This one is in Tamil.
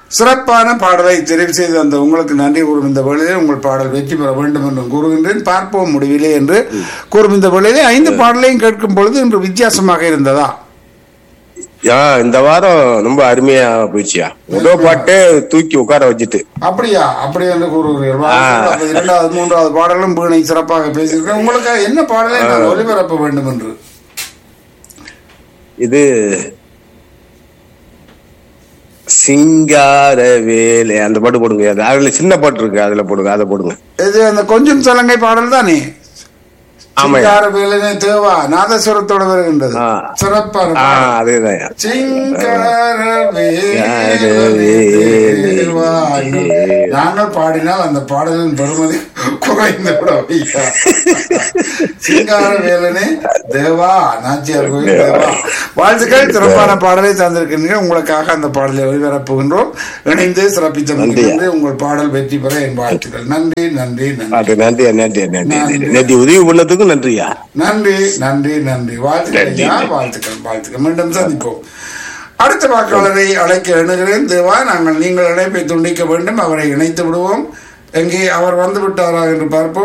சிறப்பான பாடலை தெரிவு செய்து அந்த உங்களுக்கு நன்றி கூறும் இந்த வேளையிலே உங்கள் பாடல் வெற்றி பெற வேண்டும் என்று கூறுகின்றேன் பார்ப்போம் முடிவிலே என்று கூறும் இந்த வேளையிலே ஐந்து பாடலையும் கேட்கும் பொழுது இன்று வித்தியாசமாக இருந்ததா ஆ, இந்த வாரம் ரொம்ப அருமையா போயிடுச்சியா முதல் பாட்டு தூக்கி உட்கார வச்சுட்டு அப்படியா அப்படி என்று கூறுகிறீர்கள் வாழ்த்துக்கள். அப்ப இரண்டாவது மூன்றாவது பாடலும் வீணை சிறப்பாக பேசியிருக்கிறேன் உங்களுக்கு என்ன பாடலை நான் ஒளிபரப்ப வேண்டும் என்று இது சிங்கார வேலை அந்த பாட்டு போடுங்க அது அதுல சின்ன பாட்டு இருக்கு அதுல போடுங்க அதை போடுங்க இது அந்த கொஞ்சம் சலங்கை பாடல் தானே ஆமாய்யா. சிங்கார வேலனே தேவா நாதஸ்வரத்தோடு வருகின்றது ஆ. சிறப்பான ஆ பாடல். அதேதான் சிங்கார வேலனே தேவா. நாங்கள் பாடினால் அந்த பாடலின் பெருமதி குறைந்து விடும் ஐயா. சிங்கார வேலனே தேவா நாச்சியார் கோயில் தேவா வாழ்த்துக்கள் சிறப்பான பாடலை தந்திருக்கின்றீர்கள் உங்களுக்காக அந்த பாடலை ஒளிபரப்புகின்றோம் இணைந்து சிறப்பித்த நன்றியா. உங்கள் பாடல் வெற்றி பெற என் வாழ்த்துக்கள் நன்றி நன்றி நன்றி அது நன்றி நன்றி நன்றி நன்றி நன்றி உதவி பண்ணதுக்கும் நன்றியா நன்றி நன்றி நன்றி வாழ்த்துக்கள் நன்றி, ஐயா நன்றி. வாழ்த்துக்கள் வாழ்த்துக்கள் மீண்டும் சந்திப்போம் அடுத்த வாக்காளரை அழைக்க எண்ணுகிறேன் தேவா நாங்கள் நீங்கள் இணைப்பை துண்டிக்க வேண்டும் அவரை இணைத்து விடுவோம் எங்கே அவர் வந்து விட்டாரா என்று பார்ப்போம்